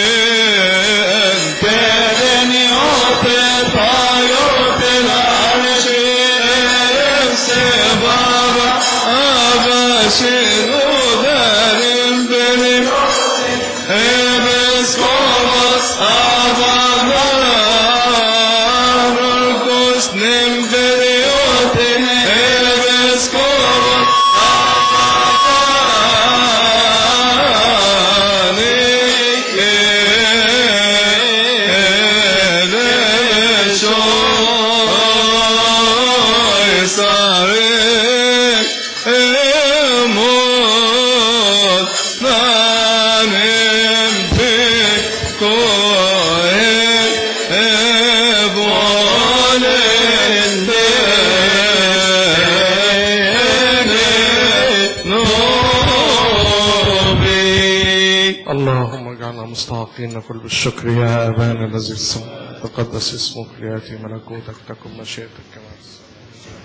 اللهم اجعلنا مستحقين نقول بالشكر يا ابانا الذي في السماء تقدس اسمك لياتي ملكوتك تكن مشيئتك كما في السماء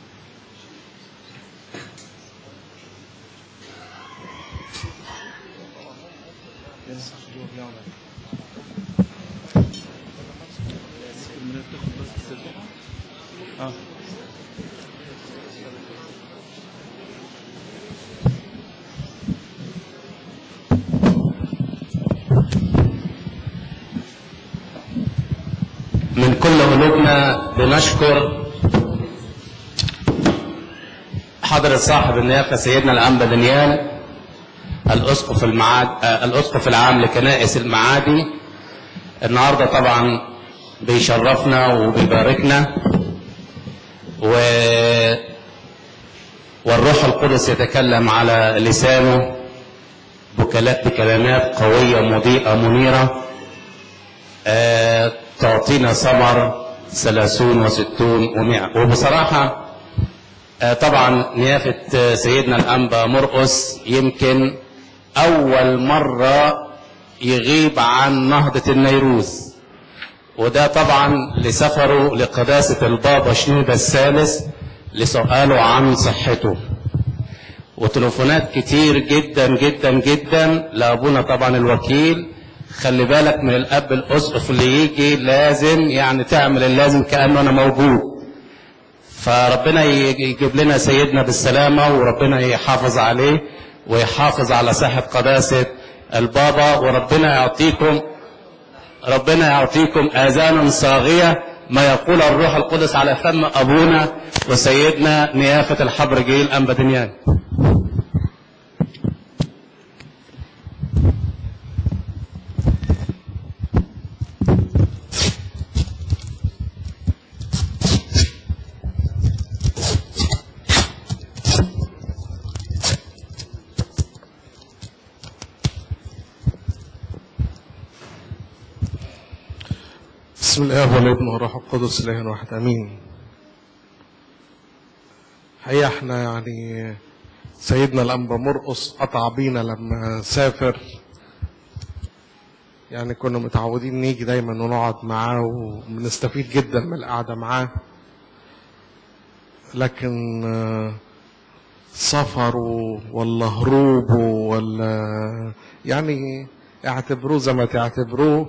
من كل قلوبنا بنشكر حضرة صاحب النيافة سيدنا الأنبا دانيال الأسقف المعاد آه، الأسقف العام لكنائس المعادي النهاردة طبعا بيشرفنا وبيباركنا و والروح القدس يتكلم على لسانه بكلا- بكلمات قوية مضيئة منيرة آه، تعطينا ثمر ثلاثون وستون ومئة وبصراحة آه، طبعا نيافة آه، سيدنا الأنبا مرقس يمكن أول مرة يغيب عن نهضة النيروز وده طبعا لسفره لقداسة البابا شنودة الثالث لسؤاله عن صحته وتليفونات كتير جدا جدا جدا لابونا طبعا الوكيل خلي بالك من الاب الاسقف اللي يجي لازم يعني تعمل اللازم كانه انا موجود فربنا يجيب لنا سيدنا بالسلامه وربنا يحافظ عليه ويحافظ على صحه قداسه البابا وربنا يعطيكم ربنا يعطيكم اذانا صاغيه ما يقول الروح القدس على فم ابونا وسيدنا نيافه الحبر جيل انبا دنيان بسم الله والابن والروح القدس اله واحد امين هي احنا يعني سيدنا الانبا مرقص قطع بينا لما سافر يعني كنا متعودين نيجي دايما ونقعد معاه وبنستفيد جدا من القعده معاه لكن آه، سفره ولا هروبه ولا يعني اعتبروه زي ما تعتبروه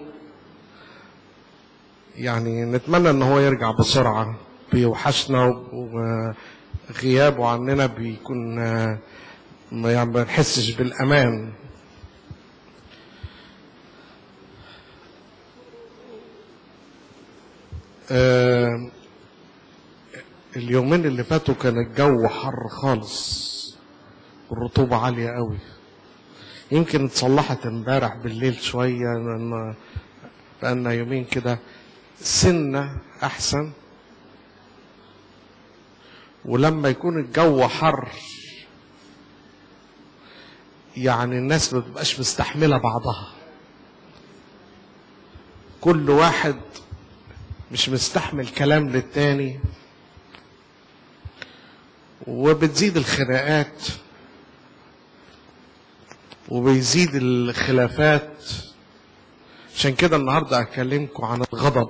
يعني نتمنى ان هو يرجع بسرعة بيوحشنا وغيابه عننا بيكون آه، ما يعني ما نحسش بالامان آه، اليومين اللي فاتوا كان الجو حر خالص والرطوبة عالية قوي يمكن اتصلحت امبارح بالليل شوية لأن بقالنا يومين كده سنة أحسن ولما يكون الجو حر يعني الناس ما بتبقاش مستحملة بعضها كل واحد مش مستحمل كلام للتاني وبتزيد الخناقات وبيزيد الخلافات عشان كده النهارده هكلمكم عن الغضب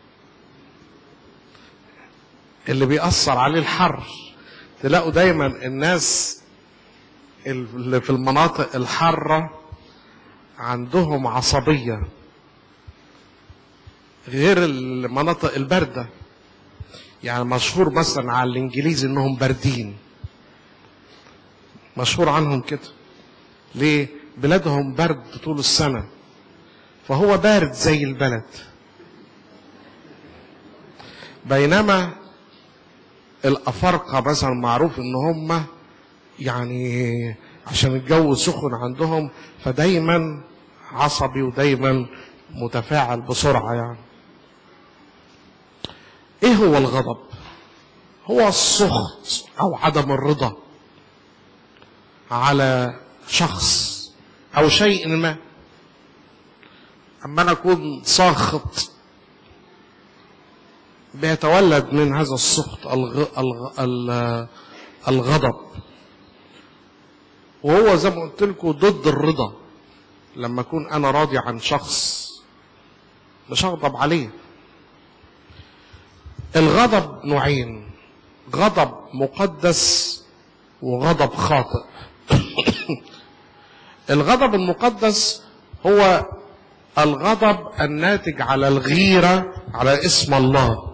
اللي بيأثر عليه الحر تلاقوا دايما الناس اللي في المناطق الحارة عندهم عصبية غير المناطق الباردة يعني مشهور مثلا على الانجليز انهم باردين مشهور عنهم كده ليه بلادهم برد طول السنة فهو بارد زي البلد بينما الأفارقة مثلا معروف إن هم يعني عشان الجو سخن عندهم فدايما عصبي ودايما متفاعل بسرعة يعني ايه هو الغضب هو السخط او عدم الرضا على شخص او شيء ما اما انا اكون ساخط بيتولد من هذا السخط الغ... الغ... ال- الغضب وهو زي ما قلت لكم ضد الرضا لما اكون انا راضي عن شخص مش هغضب عليه الغضب نوعين غضب مقدس وغضب خاطئ الغضب المقدس هو الغضب الناتج على الغيرة على اسم الله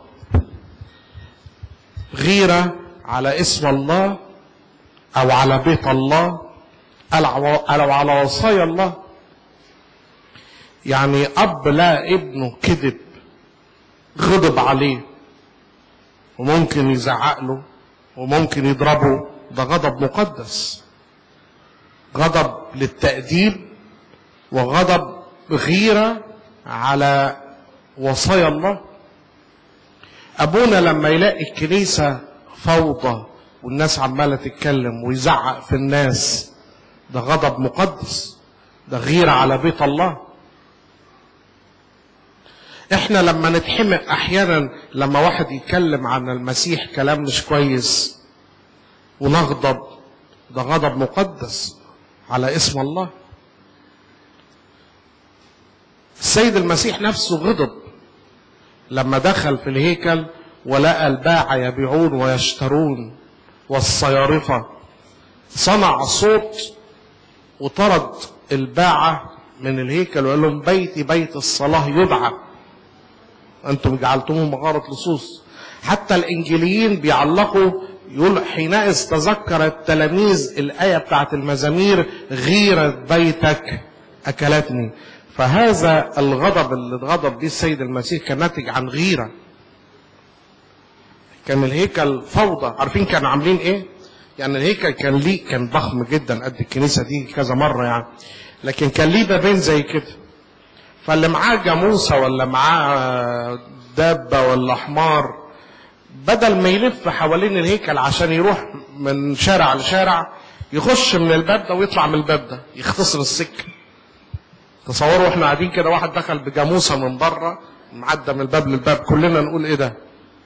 غيرة على اسم الله أو على بيت الله أو على وصايا الله يعني أب لا ابنه كذب غضب عليه وممكن يزعق له وممكن يضربه ده غضب مقدس غضب للتأديب وغضب غيرة على وصايا الله أبونا لما يلاقي الكنيسة فوضى والناس عمالة تتكلم ويزعق في الناس ده غضب مقدس ده غيرة على بيت الله احنا لما نتحمق احيانا لما واحد يتكلم عن المسيح كلام مش كويس ونغضب ده غضب مقدس على اسم الله السيد المسيح نفسه غضب لما دخل في الهيكل ولقى الباعة يبيعون ويشترون والصيارفة صنع صوت وطرد الباعة من الهيكل وقال لهم بيتي بيت الصلاة يدعى أنتم جعلتموه مغارة لصوص حتى الإنجيليين بيعلقوا يقول حينئذ تذكر التلاميذ الآية بتاعت المزامير غيرة بيتك أكلتني فهذا الغضب اللي اتغضب بيه السيد المسيح كان ناتج عن غيرة كان الهيكل فوضى عارفين كانوا عاملين ايه يعني الهيكل كان ليه كان ضخم جدا قد الكنيسة دي كذا مرة يعني لكن كان ليه بابين زي كده فاللي معاه جاموسة ولا معاه دابة ولا حمار بدل ما يلف حوالين الهيكل عشان يروح من شارع لشارع يخش من الباب ده ويطلع من الباب ده يختصر السكه تصوروا احنا قاعدين كده واحد دخل بجاموسه من بره معدى من الباب للباب كلنا نقول ايه ده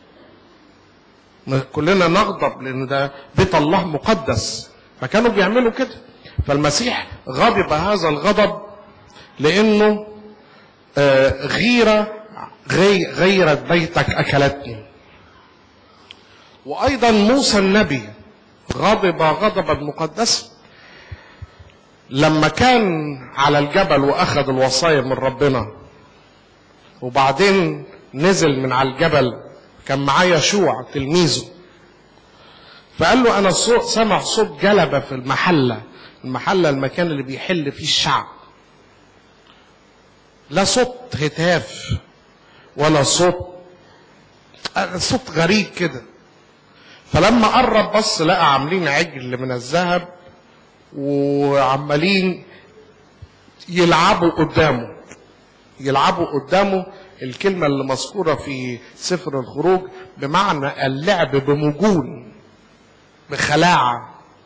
كلنا نغضب لان ده بيت الله مقدس فكانوا بيعملوا كده فالمسيح غضب هذا الغضب لانه آه، غيره غي غيرت بيتك اكلتني وايضا موسى النبي غضب غضبا مقدسا لما كان على الجبل واخذ الوصايا من ربنا وبعدين نزل من على الجبل كان معاه يشوع تلميذه فقال له انا صوت سمع صوت جلبه في المحله المحله المكان اللي بيحل فيه الشعب لا صوت هتاف ولا صوت صوت غريب كده فلما قرب بص لقى عاملين عجل من الذهب وعمالين يلعبوا قدامه يلعبوا قدامه الكلمة اللي مذكورة في سفر الخروج بمعنى اللعب بمجون بخلاعة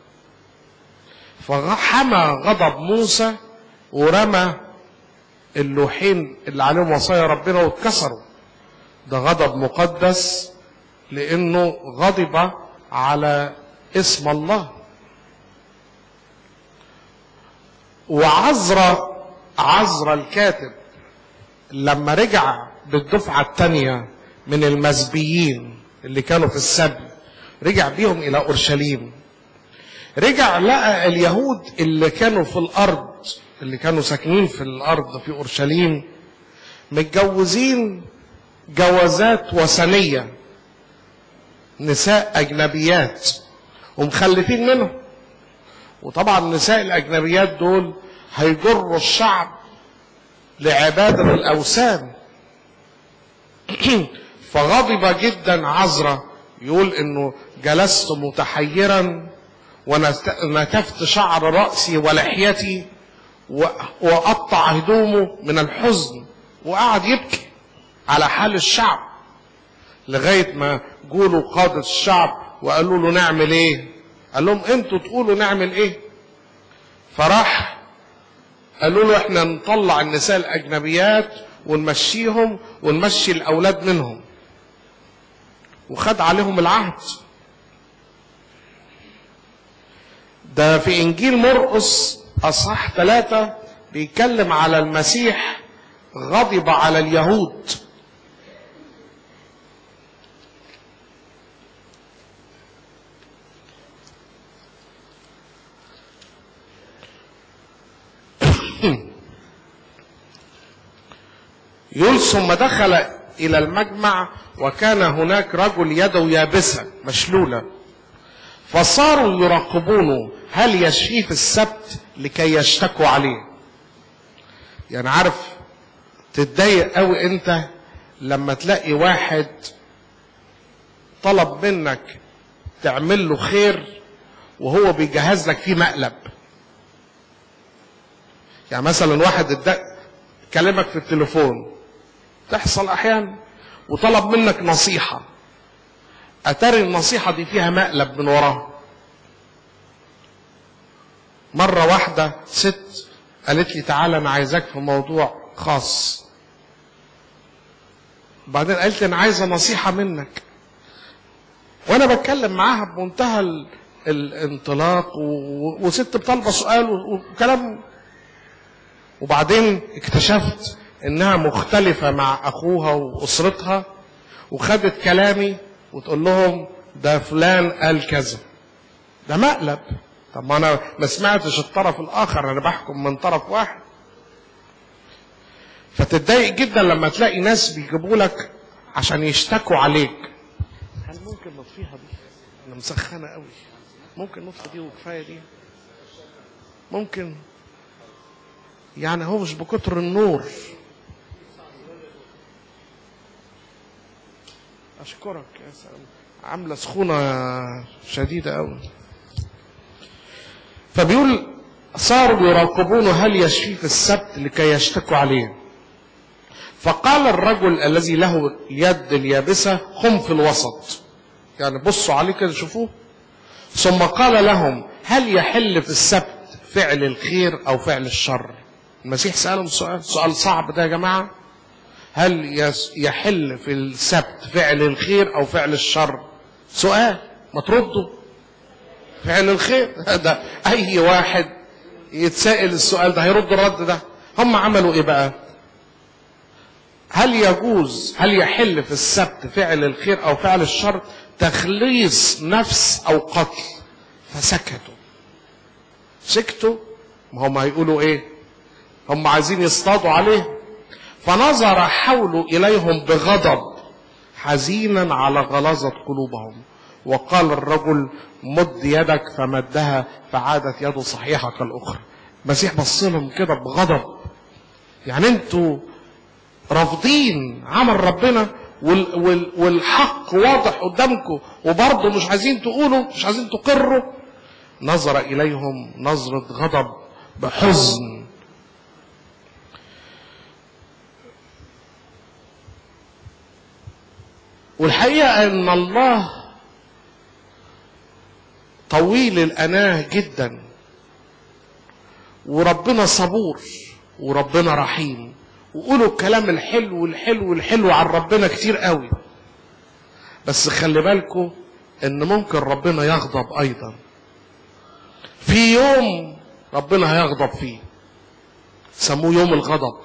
فحمى غضب موسى ورمى اللوحين اللي عليهم وصايا ربنا واتكسروا ده غضب مقدس لانه غضب على اسم الله وعزرا عزرا الكاتب لما رجع بالدفعة الثانية من المزبيين اللي كانوا في السبي رجع بيهم إلى أورشليم رجع لقى اليهود اللي كانوا في الأرض اللي كانوا ساكنين في الارض في اورشليم متجوزين جوازات وثنيه نساء اجنبيات ومخلفين منهم وطبعا النساء الاجنبيات دول هيجروا الشعب لعباده الاوثان فغضب جدا عزرا يقول انه جلست متحيرا ونتفت شعر راسي ولحيتي وقطع هدومه من الحزن وقعد يبكي على حال الشعب لغايه ما جولوا قاده الشعب وقالوا له نعمل ايه قال لهم انتوا تقولوا نعمل ايه فراح قالوا له احنا نطلع النساء الاجنبيات ونمشيهم ونمشي الاولاد منهم وخد عليهم العهد ده في انجيل مرقس اصحاح ثلاثة بيتكلم على المسيح غضب على اليهود يقول ثم دخل الى المجمع وكان هناك رجل يده يابسه مشلوله فصاروا يراقبونه هل يشفيه في السبت لكي يشتكوا عليه يعني عارف تتضايق قوي انت لما تلاقي واحد طلب منك تعمل له خير وهو بيجهز لك فيه مقلب يعني مثلا واحد اداك كلمك في التليفون تحصل احيانا وطلب منك نصيحة اتاري النصيحة دي فيها مقلب من وراها مرة واحدة ست قالت لي تعالى انا عايزاك في موضوع خاص بعدين قالت لي انا عايزة نصيحة منك وانا بتكلم معاها بمنتهى ال- الانطلاق و- وست بطالبة سؤال و- وكلام وبعدين اكتشفت انها مختلفة مع اخوها واسرتها وخدت كلامي وتقول لهم ده فلان قال كذا ده مقلب طب ما انا ما سمعتش الطرف الاخر انا بحكم من طرف واحد فتتضايق جدا لما تلاقي ناس بيجيبوا لك عشان يشتكوا عليك هل ممكن نطفيها دي انا مسخنه قوي ممكن نطفي دي وكفايه دي ممكن يعني هو مش بكتر النور اشكرك يا سلام عامله سخونه شديده قوي فبيقول صاروا يراقبون هل يشفيه في السبت لكي يشتكوا عليه فقال الرجل الذي له اليد اليابسه قم في الوسط يعني بصوا عليه كده شوفوه ثم قال لهم هل يحل في السبت فعل الخير او فعل الشر المسيح سألهم سؤال سؤال صعب ده يا جماعة هل يس- يحل في السبت فعل الخير أو فعل الشر سؤال ما تردوا فعل الخير ده أي واحد يتسائل السؤال ده هيرد الرد ده هم عملوا إيه بقى هل يجوز هل يحل في السبت فعل الخير أو فعل الشر تخليص نفس أو قتل فسكتوا سكتوا ما هم هيقولوا ايه هم عايزين يصطادوا عليه فنظر حوله اليهم بغضب حزينا على غلاظة قلوبهم وقال الرجل مد يدك فمدها فعادت يده صحيحة كالأخرى المسيح بص لهم كده بغضب يعني انتوا رافضين عمل ربنا وال وال والحق واضح قدامكم وبرضه مش عايزين تقولوا مش عايزين تقروا نظر إليهم نظرة غضب بحزن والحقيقة أن الله طويل الأناه جدا وربنا صبور وربنا رحيم وقولوا الكلام الحلو الحلو الحلو عن ربنا كتير قوي بس خلي بالكم ان ممكن ربنا يغضب ايضا في يوم ربنا هيغضب فيه سموه يوم الغضب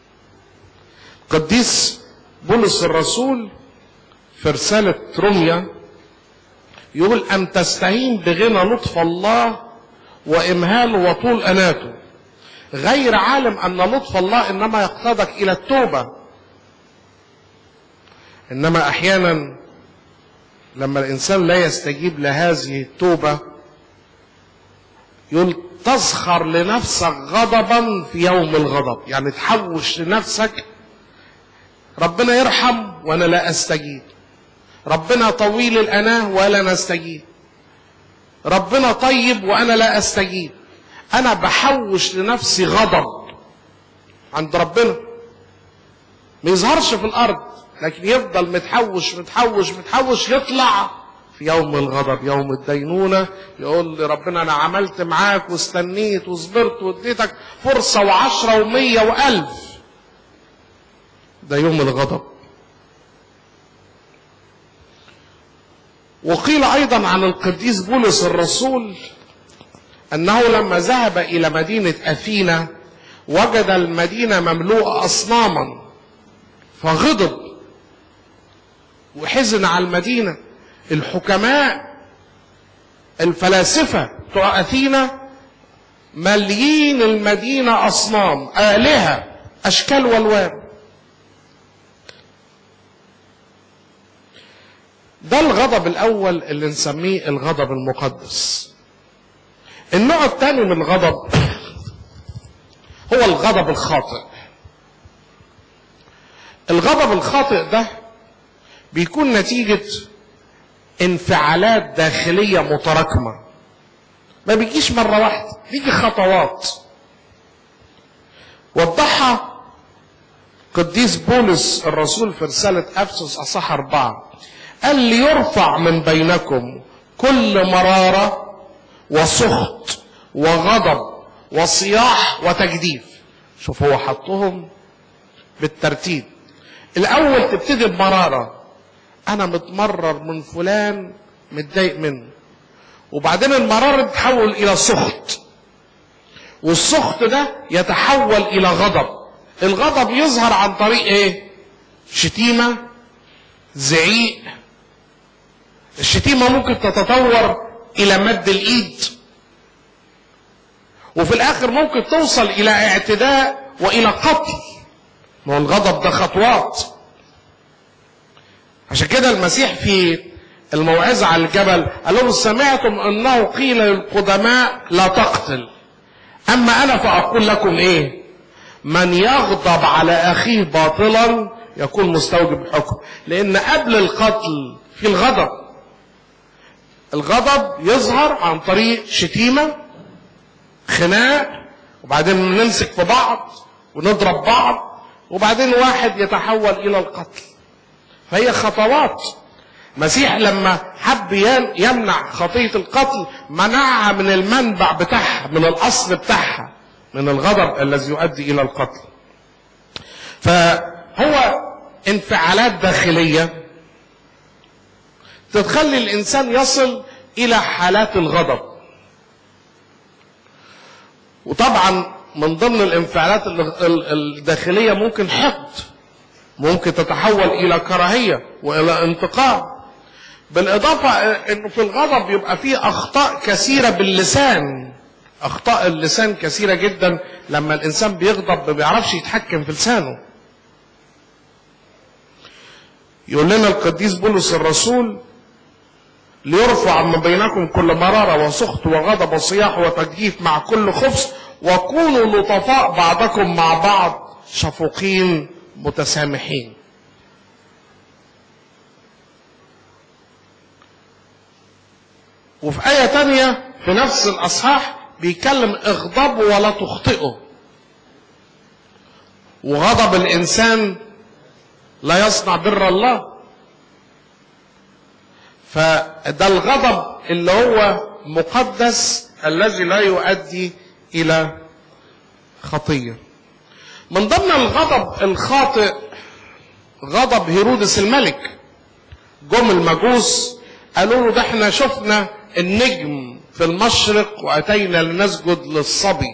قديس بولس الرسول في رسالة روميا يقول أن تستهين بغنى لطف الله وإمهاله وطول أناته غير عالم ان لطف الله انما يقتضك الى التوبه انما احيانا لما الانسان لا يستجيب لهذه التوبه يقول تزخر لنفسك غضبا في يوم الغضب يعني تحوش لنفسك ربنا يرحم وانا لا استجيب ربنا طويل الاناه ولا نستجيب ربنا طيب وانا لا استجيب انا بحوش لنفسي غضب عند ربنا ما يظهرش في الارض لكن يفضل متحوش متحوش متحوش يطلع في يوم الغضب يوم الدينونة يقول لربنا أنا عملت معاك واستنيت وصبرت واديتك فرصة وعشرة ومية وألف ده يوم الغضب وقيل أيضا عن القديس بولس الرسول أنه لما ذهب إلى مدينة أثينا وجد المدينة مملوءة أصناما فغضب وحزن على المدينة الحكماء الفلاسفة بتوع أثينا مليين المدينة أصنام آلهة أشكال والوان ده الغضب الأول اللي نسميه الغضب المقدس النوع الثاني من الغضب هو الغضب الخاطئ الغضب الخاطئ ده بيكون نتيجة انفعالات داخلية متراكمة ما بيجيش مرة واحدة بيجي خطوات وضحها قديس بولس الرسول في رسالة أفسس أصح أربعة قال ليرفع من بينكم كل مرارة وسخط وغضب وصياح وتجديف شوف هو حطهم بالترتيب الأول تبتدي بمرارة أنا متمرر من فلان متضايق منه وبعدين المرارة تتحول إلى سخط والسخط ده يتحول إلى غضب الغضب يظهر عن طريق إيه؟ شتيمة زعيق الشتيمة ممكن تتطور إلى مد الإيد وفي الآخر ممكن توصل إلى اعتداء وإلى قتل ما هو الغضب ده خطوات عشان كده المسيح في الموعظة على الجبل قال لهم سمعتم أنه قيل للقدماء لا تقتل أما أنا فأقول لكم إيه من يغضب على أخيه باطلا يكون مستوجب الحكم لأن قبل القتل في الغضب الغضب يظهر عن طريق شتيمة خناق وبعدين نمسك في بعض ونضرب بعض وبعدين واحد يتحول إلى القتل فهي خطوات مسيح لما حب يمنع خطية القتل منعها من المنبع بتاعها من الأصل بتاعها من الغضب الذي يؤدي إلى القتل فهو انفعالات داخلية تتخلي الإنسان يصل إلى حالات الغضب وطبعا من ضمن الانفعالات الداخلية ممكن حقد ممكن تتحول إلى كراهية وإلى انتقام بالإضافة إنه في الغضب يبقى فيه أخطاء كثيرة باللسان أخطاء اللسان كثيرة جدا لما الإنسان بيغضب ما بيعرفش يتحكم في لسانه يقول لنا القديس بولس الرسول ليرفع من بينكم كل مرارة وسخط وغضب وصياح وتجديف مع كل خبث وكونوا لطفاء بعضكم مع بعض شفوقين متسامحين وفي آية تانية في نفس الأصحاح بيتكلم اغضبوا ولا تخطئوا وغضب الإنسان لا يصنع بر الله فده الغضب اللي هو مقدس الذي لا يؤدي إلى خطية من ضمن الغضب الخاطئ غضب هيرودس الملك جم المجوس قالوا له ده احنا شفنا النجم في المشرق واتينا لنسجد للصبي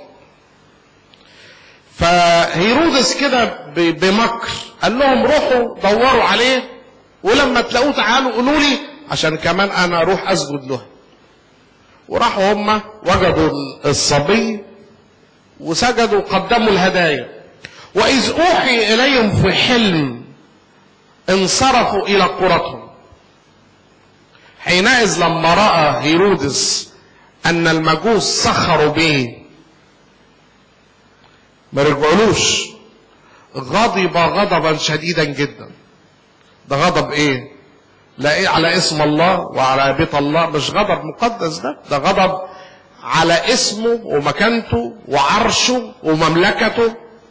فهيرودس كده بمكر قال لهم روحوا دوروا عليه ولما تلاقوه تعالوا قولوا لي عشان كمان انا اروح اسجد له وراحوا هم وجدوا الصبي وسجدوا وقدموا الهدايا وإذ أوحي إليهم في حلم انصرفوا إلى قرتهم حينئذ لما رأى هيرودس أن المجوس سخروا به ما رجعولوش غضب غضبا شديدا جدا ده غضب ايه لا ايه على اسم الله وعلى بيت الله مش غضب مقدس ده ده غضب على اسمه ومكانته وعرشه ومملكته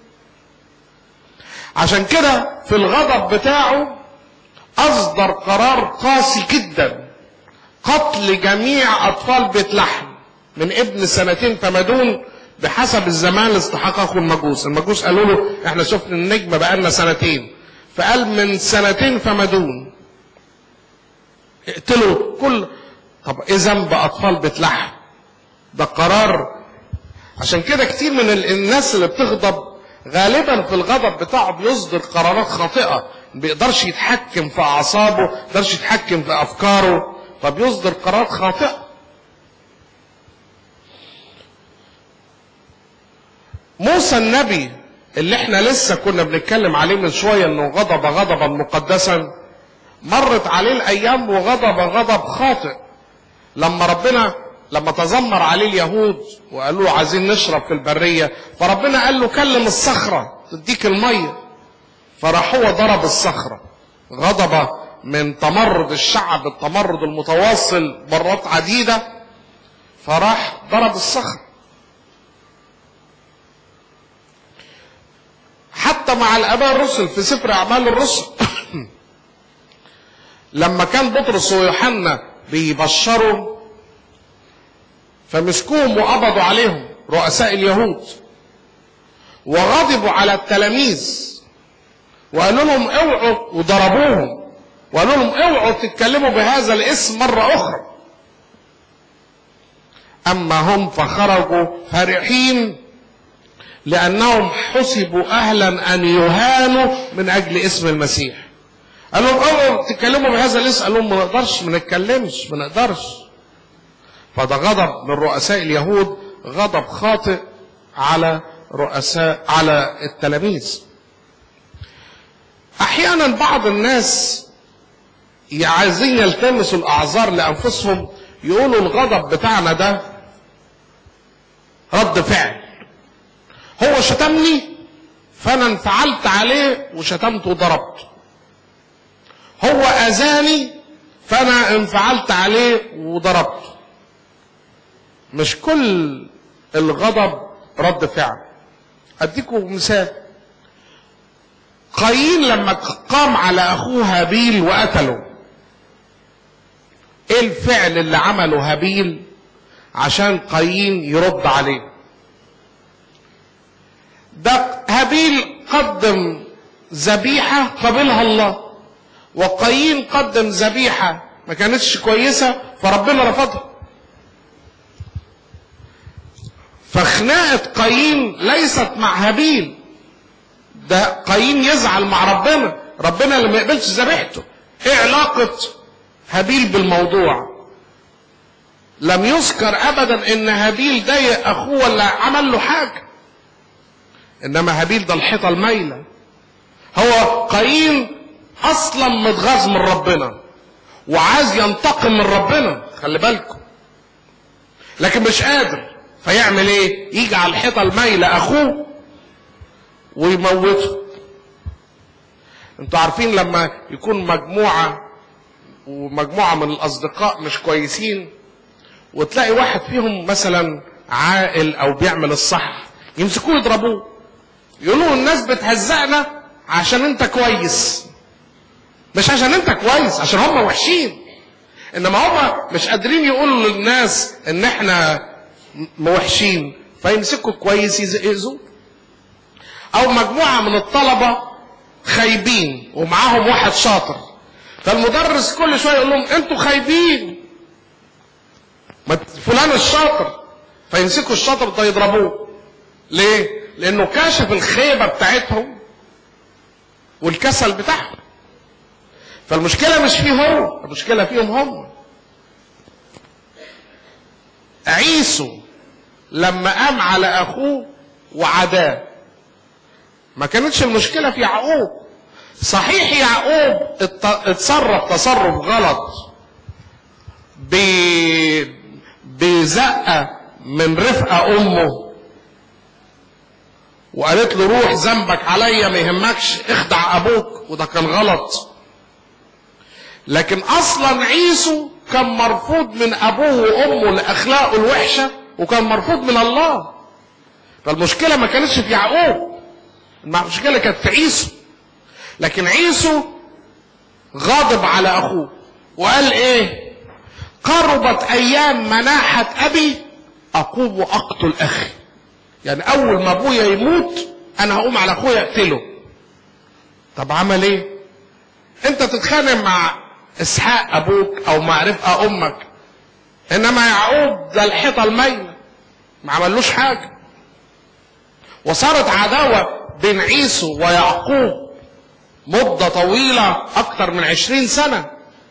عشان كده في الغضب بتاعه اصدر قرار قاسي جدا قتل جميع اطفال بيت لحم من ابن سنتين فما دون بحسب الزمان اللي استحققه المجوس المجوس قالوا له احنا شفنا النجم بقالنا سنتين فقال من سنتين فما دون اقتلوا كل طب ايه ذنب اطفال بيت لحم ده قرار عشان كده كتير من ال- الناس اللي بتغضب غالبا في الغضب بتاعه بيصدر قرارات خاطئه ما بيقدرش يتحكم في اعصابه ما بيقدرش يتحكم في افكاره فبيصدر قرارات خاطئه موسى النبي اللي احنا لسه كنا بنتكلم عليه من شويه انه غضب غضبا مقدسا مرت عليه الايام وغضب غضب خاطئ لما ربنا لما تذمر عليه اليهود وقالوا له عايزين نشرب في البريه فربنا قال له كلم الصخره تديك الميه فراح هو ضرب الصخره غضب من تمرد الشعب التمرد المتواصل مرات عديده فراح ضرب الصخره حتى مع الاباء الرسل في سفر اعمال الرسل لما كان بطرس ويوحنا بيبشروا فمسكوهم وقبضوا عليهم رؤساء اليهود وغضبوا على التلاميذ وقالوا لهم اوعوا وضربوهم وقالوا لهم اوعوا تتكلموا بهذا الاسم مرة أخرى أما هم فخرجوا فرحين لأنهم حسبوا أهلا أن يهانوا من أجل اسم المسيح قال لهم اوعوا تتكلموا بهذا الاسم قال لهم ما نقدرش ما نتكلمش ما نقدرش فده غضب من رؤساء اليهود غضب خاطئ على رؤساء على التلاميذ احيانا بعض الناس عايزين يلتمسوا الاعذار لانفسهم يقولوا الغضب بتاعنا ده رد فعل هو شتمني فانا انفعلت عليه وشتمته وضربته هو اذاني فانا انفعلت عليه وضربته مش كل الغضب رد فعل اديكم مثال قايين لما قام على اخوه هابيل وقتله ايه الفعل اللي عمله هابيل عشان قايين يرد عليه ده هابيل قدم ذبيحة قبلها الله وقايين قدم ذبيحة ما كانتش كويسة فربنا رفضها فخناقة قايين ليست مع هابيل ده قايين يزعل مع ربنا ربنا اللي ما يقبلش ذبيحته ايه علاقة هابيل بالموضوع لم يذكر ابدا ان هابيل ضايق اخوه ولا عمل له حاجه انما هابيل ده الحيطه المايله هو قايين اصلا متغاظ من ربنا وعايز ينتقم من ربنا خلي بالكم لكن مش قادر فيعمل ايه يجي على الحيطه المايله اخوه ويموته انتوا عارفين لما يكون مجموعه ومجموعه من الاصدقاء مش كويسين وتلاقي واحد فيهم مثلا عاقل او بيعمل الصح يمسكوه يضربوه يقولوا الناس بتهزقنا عشان انت كويس مش عشان انت كويس عشان هم وحشين انما هم مش قادرين يقولوا للناس ان احنا م- وحشين فيمسكوا كويس يز- يأذوه او مجموعه من الطلبه خايبين ومعاهم واحد شاطر فالمدرس كل شويه يقول لهم انتوا خايبين ما ت- فلان الشاطر فيمسكوا الشاطر ده يضربوه ليه لانه كاشف الخيبه بتاعتهم والكسل بتاعهم فالمشكله مش فيه هو المشكله فيهم هم عيسو لما قام على اخوه وعداه ما كانتش المشكله في يعقوب صحيح يعقوب ات- اتصرف تصرف غلط ب بزقه من رفقه امه وقالت له روح ذنبك عليا ما يهمكش اخدع ابوك وده كان غلط لكن اصلا عيسو كان مرفوض من ابوه وامه لاخلاقه الوحشه وكان مرفوض من الله فالمشكله ما كانتش في يعقوب المشكله كانت في عيسو لكن عيسو غاضب على اخوه وقال ايه قربت ايام مناحه ابي اقوم واقتل اخي يعني اول ما ابويا يموت انا هقوم على اخويا اقتله طب عمل ايه انت تتخانق مع اسحاق ابوك او مع رفقه امك انما يعقوب ده الحيطه المايله ما عملوش حاجه وصارت عداوه بين عيسو ويعقوب مدة طويلة أكتر من عشرين سنة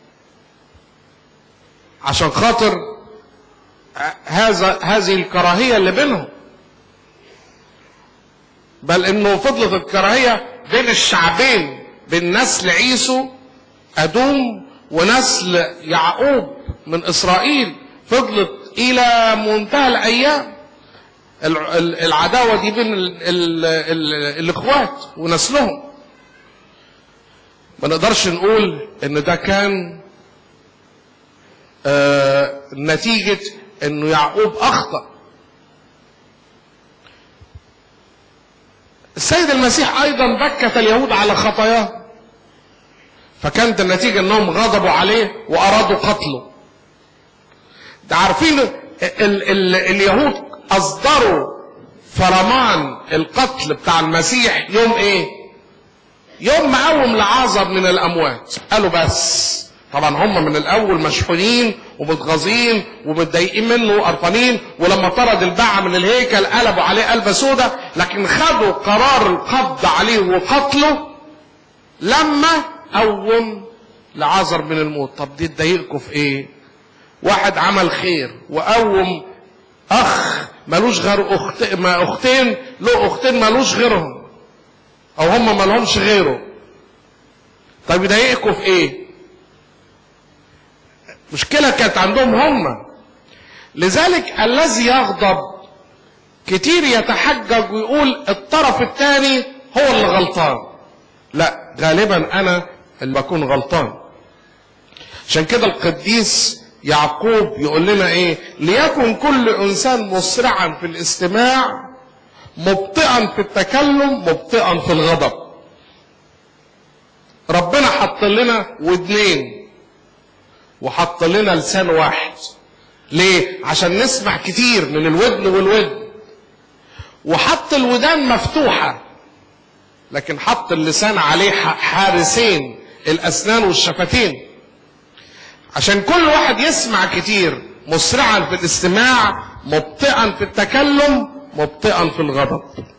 عشان خاطر هذا هذه الكراهية اللي بينهم بل انه فضلت الكراهية بين الشعبين بين نسل عيسو أدوم ونسل يعقوب من إسرائيل فضلت إلى منتهى الأيام الع- ال- العداوة دي بين ال ال ال الإخوات ونسلهم ما نقدرش نقول ان ده كان آه نتيجة انه يعقوب اخطأ السيد المسيح ايضا بكت اليهود على خطاياه فكانت النتيجة انهم غضبوا عليه وارادوا قتله ده عارفين ال ال اليهود اصدروا فرمان القتل بتاع المسيح يوم ايه يوم ما قوم لعازر من الاموات قالوا بس طبعا هم من الاول مشحونين ومتغاظين ومتضايقين منه وقرفانين ولما طرد الباعة من الهيكل قلبوا عليه قلبه سودة لكن خدوا قرار القبض عليه وقتله لما قوم لعازر من الموت طب دي تضايقكم في ايه واحد عمل خير وقوم اخ ملوش غير اخت ما اختين له اختين ملوش غيرهم او هم ما لهمش غيره طب يضايقكم في ايه مشكله كانت عندهم هم لذلك الذي يغضب كتير يتحجج ويقول الطرف الثاني هو اللي غلطان لا غالبا انا اللي بكون غلطان عشان كده القديس يعقوب يقول لنا ايه ليكن كل انسان مسرعا في الاستماع مبطئا في التكلم مبطئا في الغضب ربنا حط لنا ودنين وحط لنا لسان واحد ليه عشان نسمع كتير من الودن والودن وحط الودان مفتوحة لكن حط اللسان عليه حارسين الأسنان والشفتين عشان كل واحد يسمع كتير مسرعا في الاستماع مبطئا في التكلم مبطئا في الغضب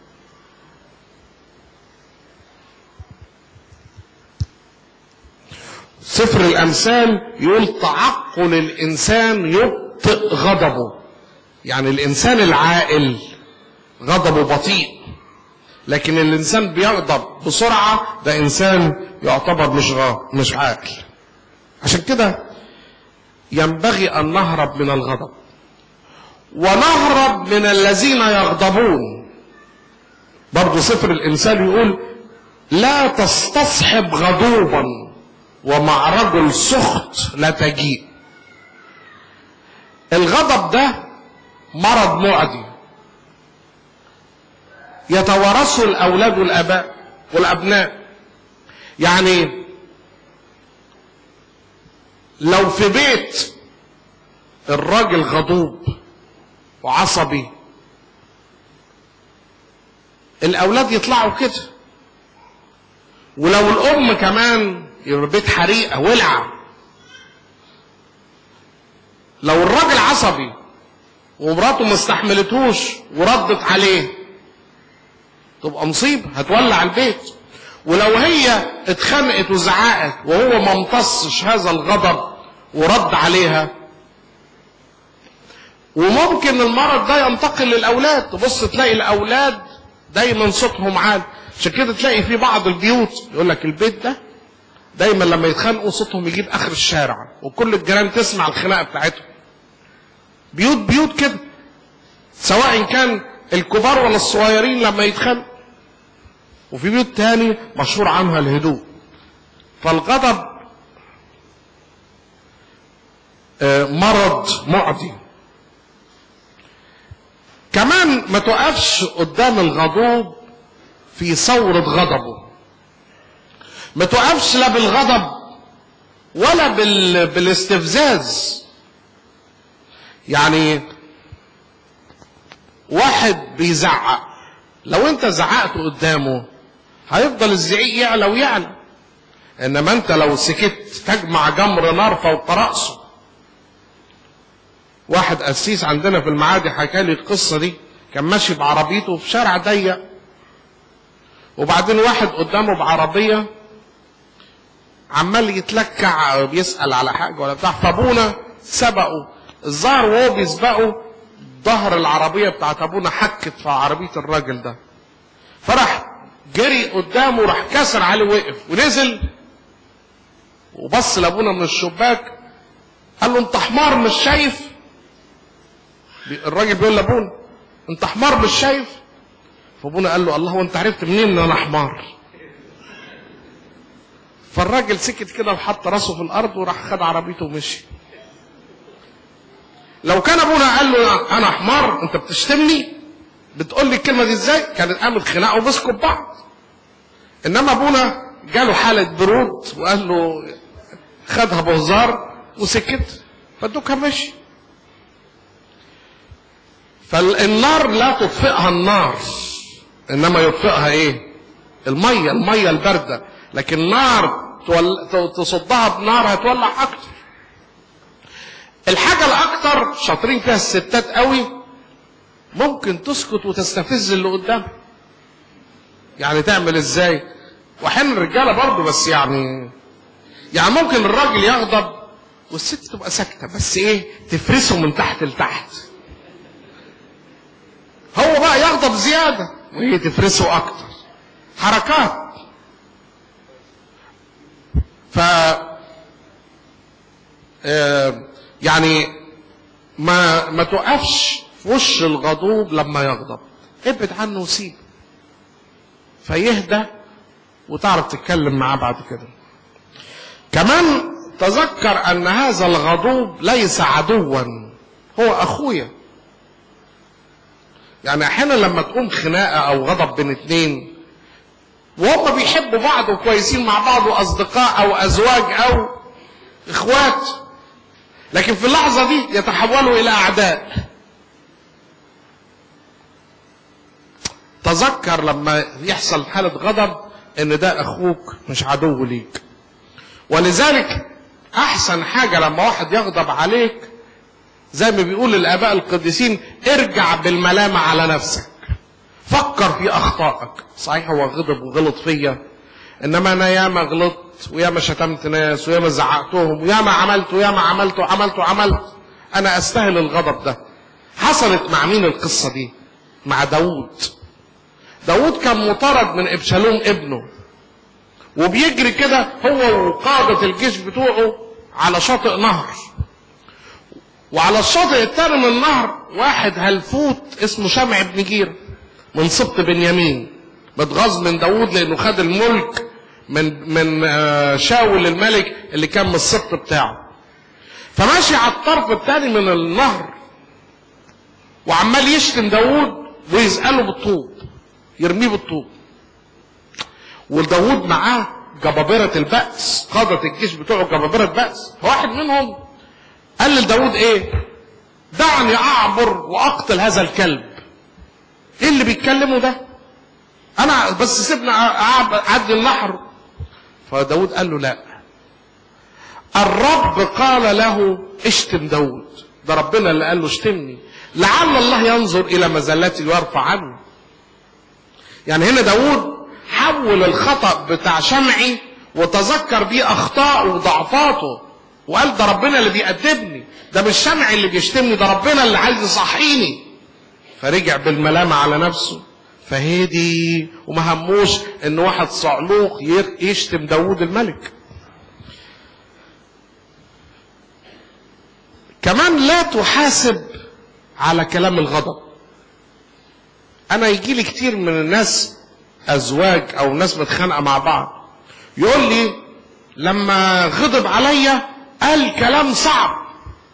سفر الامثال يقول تعقل الانسان يبطئ غضبه يعني الانسان العاقل غضبه بطيء لكن الانسان بيغضب بسرعه ده انسان يعتبر مش غا مش عاقل عشان كده ينبغي ان نهرب من الغضب ونهرب من الذين يغضبون برضه سفر الإنسان يقول لا تستصحب غضوبا ومع رجل سخط لا تجيء الغضب ده مرض معدي يتوارثه الأولاد والآباء والأبناء يعني لو في بيت الراجل غضوب وعصبي الاولاد يطلعوا كده ولو الام كمان يبقى بيت حريقه ولعه لو الراجل عصبي ومراته ما استحملتهوش وردت عليه تبقى مصيبه هتولع البيت ولو هي اتخنقت وزعقت وهو ما امتصش هذا الغضب ورد عليها وممكن المرض ده ينتقل للاولاد تبص تلاقي الاولاد دايما صوتهم عالي عشان كده تلاقي في بعض البيوت يقول لك البيت ده دايما لما يتخانقوا صوتهم يجيب اخر الشارع وكل الجيران تسمع الخناقه بتاعتهم بيوت بيوت كده سواء كان الكبار ولا الصغيرين لما يتخانقوا وفي بيوت تاني مشهور عنها الهدوء فالغضب آه، مرض معدي كمان ما تقفش قدام الغضوب في ثورة غضبه ما تقفش لا بالغضب ولا بال... بالاستفزاز يعني واحد بيزعق لو انت زعقت قدامه هيفضل الزعيق يعلى ويعلى انما انت لو سكت تجمع جمر نار فوق راسه واحد قسيس عندنا في المعادي حكى لي القصه دي كان ماشي بعربيته في شارع ضيق وبعدين واحد قدامه بعربيه عمال يتلكع بيسال على حاجه ولا بتاع فابونا سبقه الظاهر وهو بيسبقه ظهر العربيه بتاعت ابونا حكت في عربيه الراجل ده فراح جري قدامه راح كسر عليه وقف ونزل وبص لابونا من الشباك قال له انت حمار مش شايف بي- الراجل بيقول لابونا انت حمار مش شايف فابونا قال له الله وانت عرفت منين ان انا حمار فالراجل سكت كده وحط راسه في الارض وراح خد عربيته ومشي لو كان ابونا قال له انا حمار انت بتشتمني بتقول لي الكلمه دي ازاي كانت قامت خناقه ومسكوا ببعض انما ابونا جاله حاله برود وقال له خدها بهزار وسكت فالدكه مشي فالنار لا تطفئها النار انما يطفئها ايه الميه الميه البارده لكن نار تول... تصدها بنار هتولع اكتر الحاجه الاكتر شاطرين فيها الستات قوي ممكن تسكت وتستفز اللي قدامها يعني تعمل ازاي واحيانا الرجاله برضه بس يعني يعني ممكن الراجل يغضب والست تبقى ساكته بس ايه تفرسه من تحت لتحت هو بقى يغضب زياده وهي تفرسه اكتر حركات ف آه، يعني ما ما تقفش في وش الغضوب لما يغضب ابعد عنه وسيبه فيهدى وتعرف تتكلم معاه بعد كده كمان تذكر ان هذا الغضوب ليس عدوا هو اخويا يعني احيانا لما تقوم خناقه او غضب بين اتنين وهم بيحبوا بعض وكويسين مع بعض واصدقاء او ازواج او اخوات لكن في اللحظه دي يتحولوا الى اعداء تذكر لما يحصل حاله غضب ان ده اخوك مش عدو ليك ولذلك احسن حاجه لما واحد يغضب عليك زي ما بيقول الاباء القديسين ارجع بالملامه على نفسك فكر في اخطائك صحيح هو غضب وغلط فيا انما انا ياما غلطت وياما شتمت ناس وياما زعقتهم وياما عملت وياما عملت وعملت وعملت انا استاهل الغضب ده حصلت مع مين القصه دي مع داوود داوود كان مطارد من ابشالوم ابنه وبيجري كده هو وقادة الجيش بتوعه على شاطئ نهر وعلى الشاطئ التاني من النهر واحد هلفوت اسمه شمع بن جير من سبط بنيامين متغاظ من داوود لانه خد الملك من من آه، شاول الملك اللي كان من السبط بتاعه فماشي على الطرف التاني من النهر وعمال يشتم داوود ويسأله بالطوب يرميه بالطوب وداوود معاه جبابرة البأس قادة الجيش بتوعه جبابرة بأس فواحد منهم قال لداود ايه دعني اعبر واقتل هذا الكلب ايه اللي بيتكلموا ده انا بس سيبنا أعب- اعدي النحر فداود قال له لا الرب قال له اشتم داود ده ربنا اللي قال له اشتمني لعل الله ينظر الى مزلتي ويرفع عنه يعني هنا داود حول الخطأ بتاع شمعي وتذكر بيه اخطائه وضعفاته وقال ده ربنا اللي بيأدبني ده مش شمعي اللي بيشتمني ده ربنا اللي عايز يصحيني فرجع بالملامة على نفسه فهدي وما هموش ان واحد صعلوق ي- يشتم داوود الملك كمان لا تحاسب على كلام الغضب انا يجي لي كتير من الناس ازواج او ناس متخانقه مع بعض يقول لي لما غضب عليا قال كلام صعب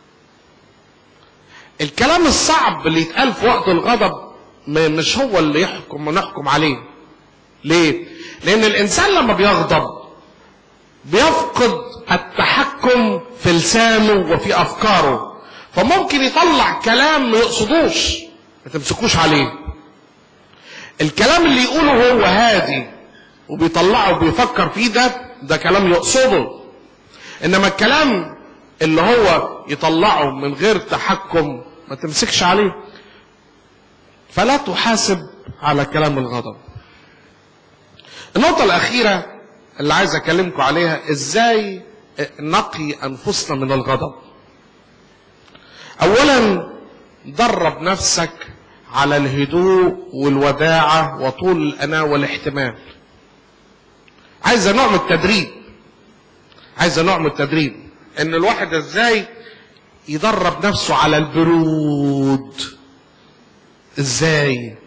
الكلام الصعب اللي يتقال في وقت الغضب م- مش هو اللي يحكم ونحكم عليه ليه لان الانسان لما بيغضب بيفقد التحكم في لسانه وفي افكاره فممكن يطلع كلام ما يقصدوش ما تمسكوش عليه الكلام اللي يقوله هو هادي وبيطلعه وبيفكر فيه ده ده كلام يقصده انما الكلام اللي هو يطلعه من غير تحكم ما تمسكش عليه فلا تحاسب على كلام الغضب النقطة الأخيرة اللي عايز أكلمكم عليها إزاي نقي أنفسنا من الغضب أولا درب نفسك على الهدوء والوداعة وطول الأناة والاحتمال عايزة نوع من التدريب عايزة نوع من التدريب إن الواحد إزاي يدرب نفسه على البرود إزاي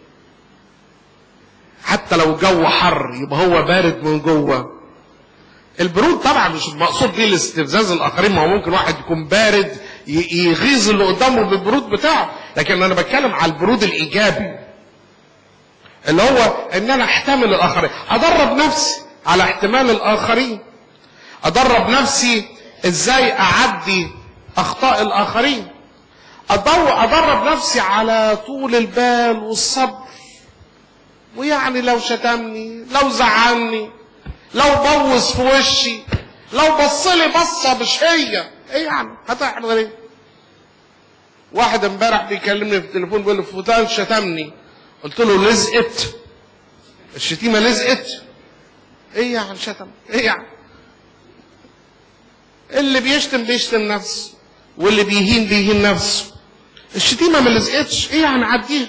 حتى لو جو حر يبقى هو بارد من جوه البرود طبعا مش مقصود بيه الاستفزاز الاخرين ما هو ممكن واحد يكون بارد ي- يغيظ اللي قدامه بالبرود بتاعه لكن انا بتكلم على البرود الايجابي اللي هو ان انا احتمل الاخرين ادرب نفسي على احتمال الاخرين ادرب نفسي ازاي اعدي اخطاء الاخرين أدو- ادرب نفسي على طول البال والصبر ويعني لو شتمني لو زعلني لو بوظ في وشي لو بصلي بصه مش هي ايه يعني هتعمل ايه واحد امبارح بيكلمني في التليفون بيقول لي فلان شتمني قلت له لزقت الشتيمه لزقت ايه يعني شتم ايه يعني اللي بيشتم بيشتم نفسه واللي بيهين بيهين نفسه الشتيمه ما لزقتش ايه يعني عديها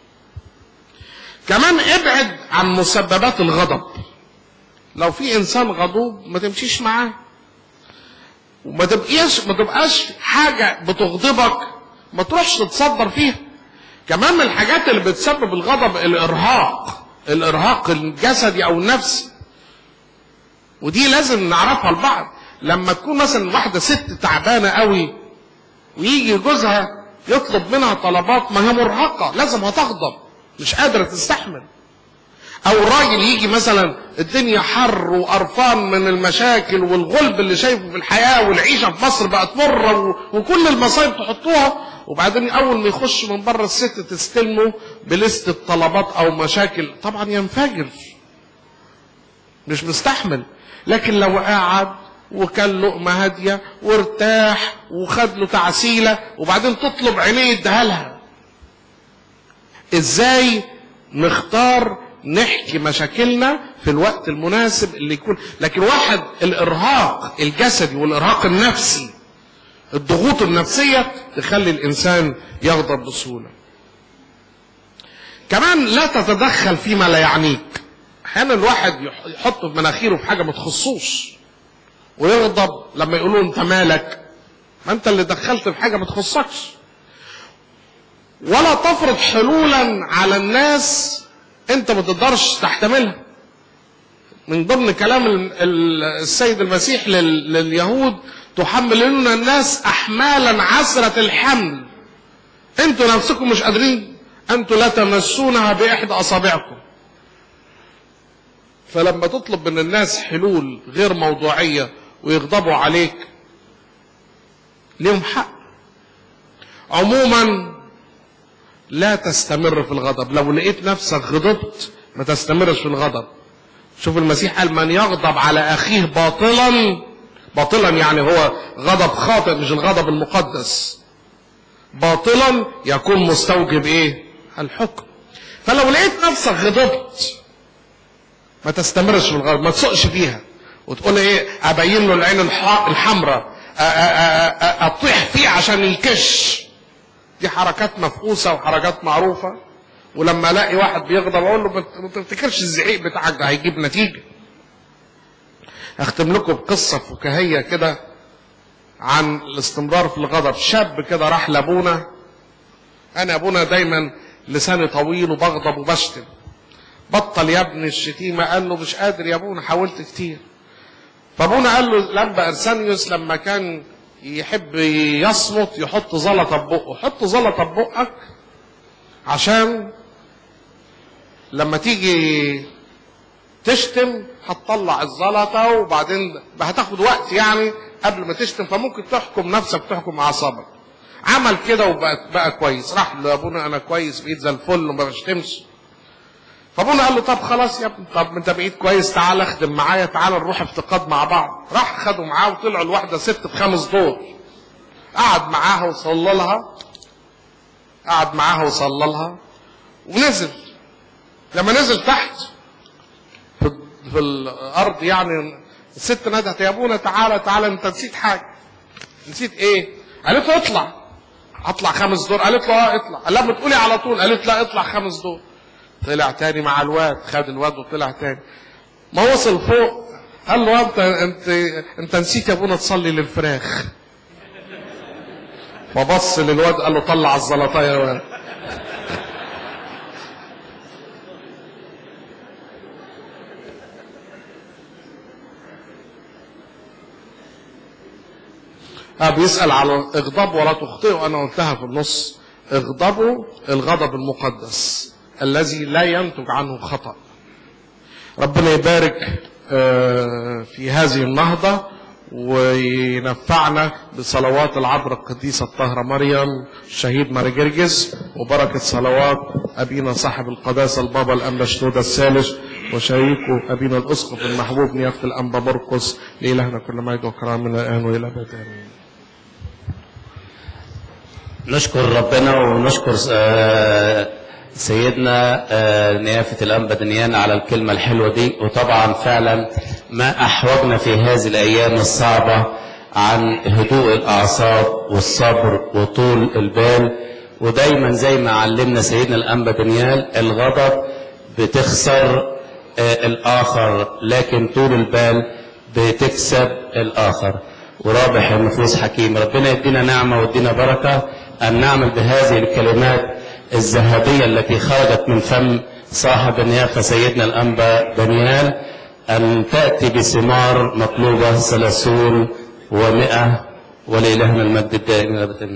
كمان ابعد عن مسببات الغضب لو في انسان غضوب ما تمشيش معاه وما تبقاش ما تبقاش حاجه بتغضبك ما تروحش تتصدر فيها كمان من الحاجات اللي بتسبب الغضب الارهاق الارهاق الجسدي او النفسي ودي لازم نعرفها لبعض لما تكون مثلا واحده ست تعبانه قوي ويجي جوزها يطلب منها طلبات ما هي مرهقه لازم هتغضب مش قادره تستحمل او راجل يجي مثلا الدنيا حر وقرفان من المشاكل والغلب اللي شايفه في الحياه والعيشه في مصر بقت مره و- وكل المصايب تحطوها وبعدين اول ما يخش من بره الست تستلمه بلستة طلبات او مشاكل طبعا ينفجر مش مستحمل لكن لو قعد وكل لقمة هادية وارتاح وخد له تعسيلة وبعدين تطلب عينيه يديها لها ازاي نختار نحكي مشاكلنا في الوقت المناسب اللي يكون لكن واحد الارهاق الجسدي والارهاق النفسي الضغوط النفسية تخلي الانسان يغضب بسهولة كمان لا تتدخل فيما لا يعنيك احيانا الواحد يح- يحط في مناخيره في حاجة ما تخصوش ويغضب لما يقولوا انت مالك ما انت اللي دخلت في حاجة ما تخصكش ولا تفرض حلولا على الناس انت ما تقدرش تحتملها من ضمن كلام ال- ال- السيد المسيح لل- لليهود تحملون الناس احمالا عسرة الحمل انتوا نفسكم مش قادرين انتوا لا تمسونها باحدى اصابعكم فلما تطلب من الناس حلول غير موضوعية ويغضبوا عليك ليهم حق عموما لا تستمر في الغضب لو لقيت نفسك غضبت ما تستمرش في الغضب شوف المسيح قال من يغضب على اخيه باطلا باطلا يعني هو غضب خاطئ مش الغضب المقدس باطلا يكون مستوجب ايه الحكم فلو لقيت نفسك غضبت ما تستمرش في الغضب ما تسقش فيها وتقول ايه ابين له العين الح- الحمراء أ- أ- أ- أ- اطيح فيه عشان يكش دي حركات مفقوسه وحركات معروفه ولما الاقي واحد بيغضب اقول له بت- ما تفتكرش الزعيق بتاعك ده هيجيب نتيجه اختم لكم بقصه فكاهيه كده عن الاستمرار في الغضب شاب كده راح لابونا انا ابونا دايما لساني طويل وبغضب وبشتم بطل يا ابني الشتيمه قال له مش قادر يا ابونا حاولت كتير فابونا قال له لما ارسانيوس لما كان يحب يصمت يحط زلطه ببقه حط زلطه ببقك عشان لما تيجي تشتم هتطلع الزلطه وبعدين هتاخد وقت يعني قبل ما تشتم فممكن تحكم نفسك تحكم اعصابك عمل كده وبقى بقى كويس راح لابونا انا كويس بقيت زي الفل وما بشتمش فابونا قال له طب خلاص يا ابني طب انت بقيت كويس تعال اخدم معايا تعال نروح افتقاد مع بعض راح خدوا معاه وطلعوا الواحده ست بخمس دور قعد معاها وصلى لها قعد معاها وصلى لها ونزل لما نزل تحت في, في الارض يعني الست ندهت يا ابونا تعالى تعالى انت نسيت حاجه نسيت ايه قالت له اطلع اطلع خمس دور قالت له اه اطلع قال لها بتقولي على طول قالت لا اطلع خمس دور طلع تاني مع الواد خد الواد وطلع تاني ما وصل فوق قال له انت انت انت نسيت يا ابونا تصلي للفراخ فبص للواد قال له طلع الزلطايه يا واد اه بيسأل على اغضب ولا تخطئوا انا قلتها في النص اغضبوا الغضب المقدس الذي لا ينتج عنه خطأ ربنا يبارك آه، في هذه النهضة وينفعنا بصلوات العبر القديسة الطاهرة مريم الشهيد ماري جرجس وبركة صلوات أبينا صاحب القداسة البابا الأنبا شنودة الثالث وشريكه أبينا الأسقف المحبوب نيافة الأنبا مرقس لإلهنا كل مجد وكرام من الآن وإلى أبد آمين نشكر ربنا ونشكر آه، سيدنا آه، نيافة الأنبا دنيان على الكلمة الحلوة دي وطبعا فعلا ما أحوجنا في هذه الأيام الصعبة عن هدوء الأعصاب والصبر وطول البال ودايما زي ما علمنا سيدنا الأنبا دنيال الغضب بتخسر آه، الآخر لكن طول البال بتكسب الآخر ورابح النفوس حكيم ربنا يدينا نعمة ويدينا بركة أن نعمل بهذه الكلمات الذهبية التي خرجت من فم صاحب النيافة سيدنا الأنبا دانيال أن تأتي بثمار مطلوبة ثلاثون ومئة ولإلهنا المجد الدائم أبدا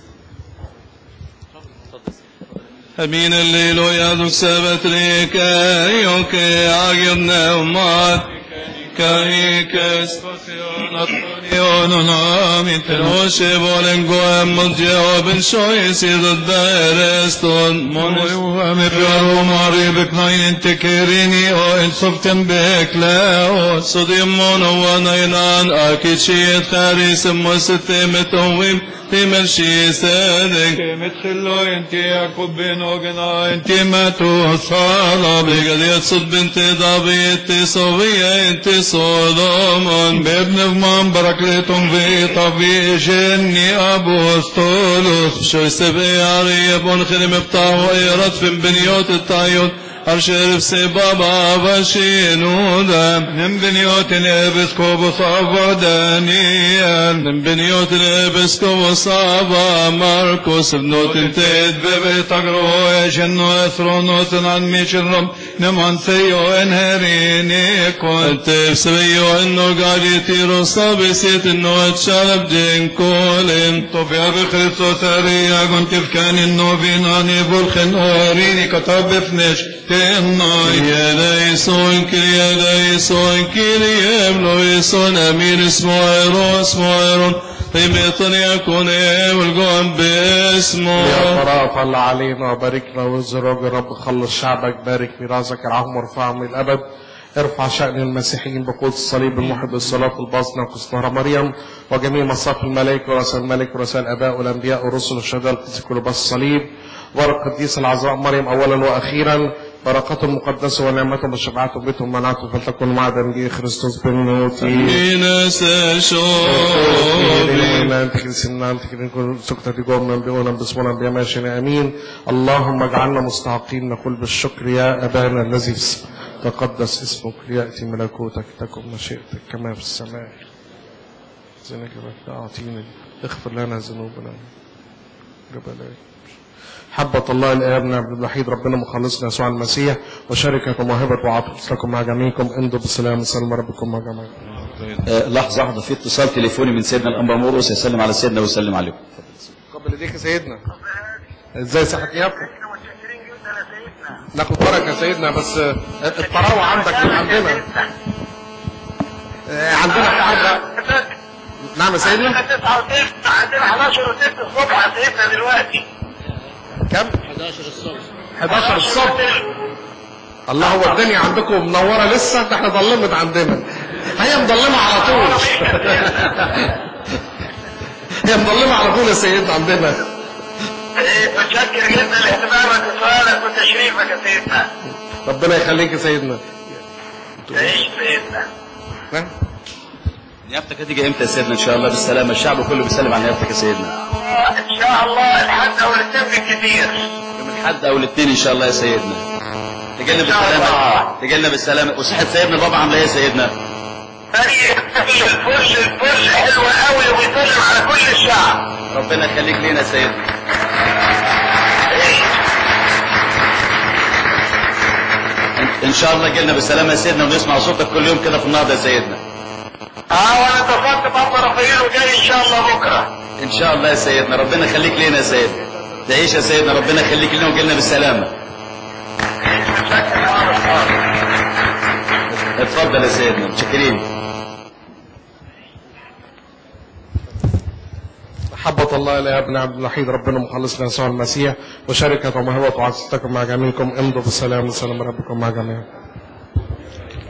Amin alleluia du sabbat rika yoke agirna umat كايك اسفتيون اطريون نامي تنوشي بولن قوام مضجع وبن شوي سيد الدارستون منوي وامي بيرو ماري بكناين انت كيريني او ان صفتن بك لا صديمون ونينان اكيد شي تاري سمو ستمتوين تمشي سادك متخلو انت يعقوب بن وقنا انت ما توصل بقد يتصد بنت ضبي انت صوية انت صدوم بابن فمان بركلتم في طبي جني ابو اسطولوس شو سبي عري بن خدم بطاو ايرت في بنيوت الطايوت أرشرف سبابا بشينودا من بنيوت الإبسكوب صابا دانيا من بنيوت الإبسكوب صابا ماركوس بنوت انتد ببي تقرو جنو اثرونوس عن ميشرم نمان سيو انهريني كنت بسبيو انو قاعد يطيرو صابي سيت انو اتشالب جين كولين طبيا بخريستو ثريا كنت بكان انو بيناني بولخن اوريني كتاب بفنش تناي يا ليسون كل يا ليسون كل يبلو يسون امير اسمه ايرون اسمه ايرون طيب يكون والقوم باسمه يا ترى طلع علينا وباركنا وازرق يا رب خلص شعبك بارك ميراثك ارعاهم وارفعهم للابد ارفع شأن المسيحيين بقوة الصليب المحب الصلاة الباطنة وقسطهرة مريم وجميع مصاف الملائكة ورسائل الملك ورسائل الآباء والأنبياء والرسل والشهداء القديس كل باس الصليب ورق القديس العذراء مريم أولا وأخيرا بركة المقدسة ونعمته وشفاعته بيتهم منعته فلتكن مع دمجي خريستوس بالنوتي Mine se امين اللهم اجعلنا مستحقين نقول بالشكر يا ابانا الذي في السماء تقدس اسمك لياتي ملكوتك تكن مشيئتك كما في السماء زينك اعطيني اغفر لنا ذنوبنا جبلات حبة الله الآب عبد الوحيد ربنا مخلصنا يسوع المسيح وشركة وموهبة وعطف لكم مع جميعكم امضوا بالسلام وسلم ربكم مع جميعكم آه، لحظة واحدة في اتصال تليفوني من سيدنا الأنبا مرقس يسلم على سيدنا ويسلم عليكم قبل ايديك يا سيدنا ازاي صحتك يا ابني ناخد بركه يا سيدنا بس آه، الطراوه عندك من عندنا آه، عندنا حاجه نعم يا سيدنا احنا 9 و6 عندنا 11 و6 الصبح يا سيدنا دلوقتي كم 11 الصبح 11 الصبح الله هو الدنيا عندكم منوره لسه ده احنا ضلمت عندنا هي مضلمه على طول هي مضلمه على طول يا سيدنا عندنا إيه، متشكر جدا لاهتمامك وسؤالك وتشريفك يا سيدنا ربنا يخليك يا سيدنا تعيش سيدنا نعم نيابتك هتيجي امتى يا سيدنا ان شاء الله بالسلامة الشعب كله بيسلم على نيابتك يا سيدنا ان شاء الله الحد او الاثنين بالكثير يوم الحد او الاثنين ان شاء الله يا سيدنا تجينا إن شاء بالسلامة الله. تجينا بالسلامة وصحة سيدنا بابا عاملة ايه يا سيدنا فريق الفل الفل حلوة قوي وبيسلم على كل الشعب ربنا يخليك لينا يا سيدنا إن- ان شاء الله جينا بالسلامة يا سيدنا ونسمع صوتك كل يوم كده في النهضة يا سيدنا اه وانا اتصلت برضه رافائيل وجاي ان شاء الله بكره ان شاء الله يا سيدنا ربنا يخليك لينا يا سيدنا تعيش يا سيدنا ربنا يخليك لنا وجينا بالسلامة متشكر يا عمر الصالح. اتفضل يا سيدنا متشكرين محبة الله إلى ابن عبد الوحيد ربنا مخلصنا يسوع المسيح وشركة وموهبة وعطفتكم مع جميعكم امضوا بالسلام وسلام ربكم مع جميعكم